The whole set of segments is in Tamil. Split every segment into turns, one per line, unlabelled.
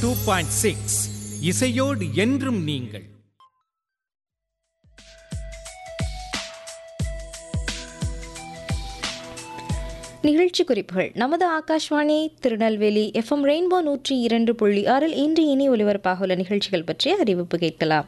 டூ பாயிண்ட் சிக்ஸ் இசையோடு என்றும் நீங்கள்
நிகழ்ச்சி குறிப்புகள் நமது ஆகாஷ்வாணி திருநெல்வேலி எஃப்எம் ரெயின்போ நூற்றி இரண்டு புள்ளி ஆறில் இன்று இனி ஒலிபரப்பாக உள்ள நிகழ்ச்சிகள் பற்றிய அறிவிப்பு கேட்கலாம்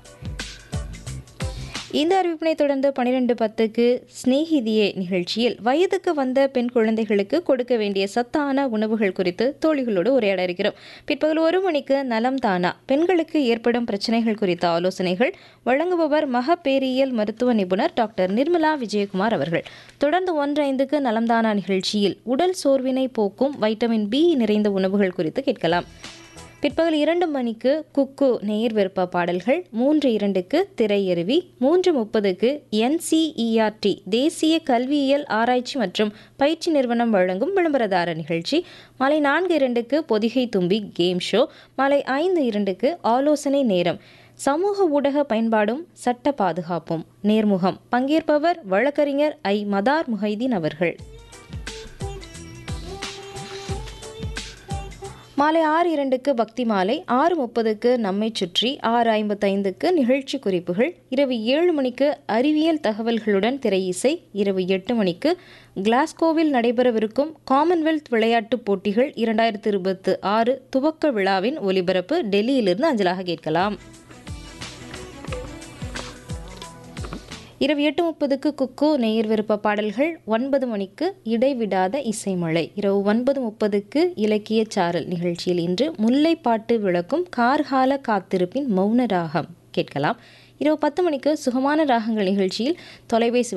இந்த அறிவிப்பினை தொடர்ந்து பனிரெண்டு பத்துக்கு ஸ்நேகிதியே நிகழ்ச்சியில் வயதுக்கு வந்த பெண் குழந்தைகளுக்கு கொடுக்க வேண்டிய சத்தான உணவுகள் குறித்து தோழிகளோடு உரையாட இருக்கிறோம் பிற்பகல் ஒரு மணிக்கு நலம் தானா பெண்களுக்கு ஏற்படும் பிரச்சனைகள் குறித்த ஆலோசனைகள் வழங்குபவர் மகப்பேரியல் மருத்துவ நிபுணர் டாக்டர் நிர்மலா விஜயகுமார் அவர்கள் தொடர்ந்து ஒன்றைந்துக்கு நலம்தானா நிகழ்ச்சியில் உடல் சோர்வினை போக்கும் வைட்டமின் பி நிறைந்த உணவுகள் குறித்து கேட்கலாம் பிற்பகல் இரண்டு மணிக்கு குக்கு நேர் விருப்ப பாடல்கள் மூன்று இரண்டுக்கு திரையருவி மூன்று முப்பதுக்கு என்சிஇஆர்டி தேசிய கல்வியியல் ஆராய்ச்சி மற்றும் பயிற்சி நிறுவனம் வழங்கும் விளம்பரதார நிகழ்ச்சி மாலை நான்கு இரண்டுக்கு பொதிகை தும்பி கேம் ஷோ மாலை ஐந்து இரண்டுக்கு ஆலோசனை நேரம் சமூக ஊடக பயன்பாடும் சட்ட பாதுகாப்பும் நேர்முகம் பங்கேற்பவர் வழக்கறிஞர் ஐ மதார் முஹைதீன் அவர்கள் மாலை ஆறு இரண்டுக்கு பக்தி மாலை ஆறு முப்பதுக்கு நம்மை சுற்றி ஆறு ஐம்பத்தைந்துக்கு நிகழ்ச்சி குறிப்புகள் இரவு ஏழு மணிக்கு அறிவியல் தகவல்களுடன் திரை இசை இரவு எட்டு மணிக்கு கிளாஸ்கோவில் நடைபெறவிருக்கும் காமன்வெல்த் விளையாட்டுப் போட்டிகள் இரண்டாயிரத்தி இருபத்தி ஆறு துவக்க விழாவின் ஒலிபரப்பு டெல்லியிலிருந்து அஞ்சலாக கேட்கலாம் இரவு எட்டு முப்பதுக்கு குக்கு நேயர் விருப்ப பாடல்கள் ஒன்பது மணிக்கு இடைவிடாத இசைமழை இரவு ஒன்பது முப்பதுக்கு இலக்கிய சாரல் நிகழ்ச்சியில் இன்று முல்லைப்பாட்டு விளக்கும் கார்கால காத்திருப்பின் மௌன ராகம் கேட்கலாம் இரவு பத்து மணிக்கு சுகமான ராகங்கள் நிகழ்ச்சியில் தொலைபேசி